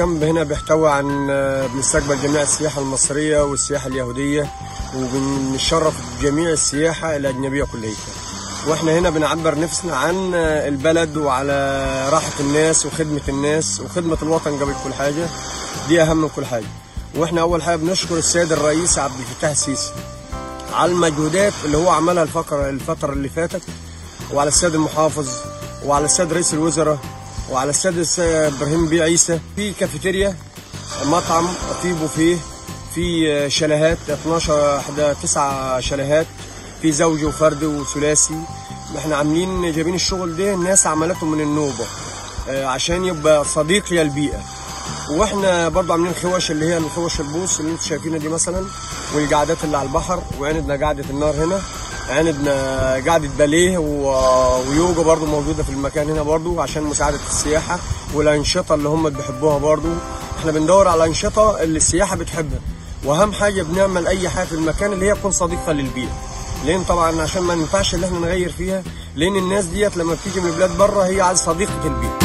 الكامب هنا بيحتوي عن بنستقبل جميع السياحة المصرية والسياحة اليهودية وبنشرف جميع السياحة الأجنبية كلها واحنا هنا بنعبر نفسنا عن البلد وعلى راحة الناس وخدمة الناس وخدمة الوطن قبل كل حاجة دي أهم من كل حاجة واحنا أول حاجة بنشكر السيد الرئيس عبد الفتاح السيسي على المجهودات اللي هو عملها الفترة الفترة اللي فاتت وعلى السيد المحافظ وعلى السيد رئيس الوزراء وعلى السيد ابراهيم بيه عيسى في كافيتيريا مطعم في بوفيه في شاليهات 12 9 شاليهات في زوجي وفردي وثلاثي احنا عاملين جايبين الشغل ده الناس عملته من النوبه عشان يبقى صديق للبيئه واحنا برضه عاملين خوش اللي هي الخوش البوص اللي انتم شايفينها دي مثلا والقعدات اللي على البحر وعندنا قعده النار هنا عندنا قعده باليه ويوجا برضه موجوده في المكان هنا برضه عشان مساعده السياحه والانشطه اللي هم بيحبوها برضه احنا بندور على الانشطه اللي السياحه بتحبها واهم حاجه بنعمل اي حاجه في المكان اللي هي تكون صديقه للبيئه لان طبعا عشان ما ينفعش اللي احنا نغير فيها لان الناس ديت لما بتيجي من بلاد بره هي عايز صديقه البيئه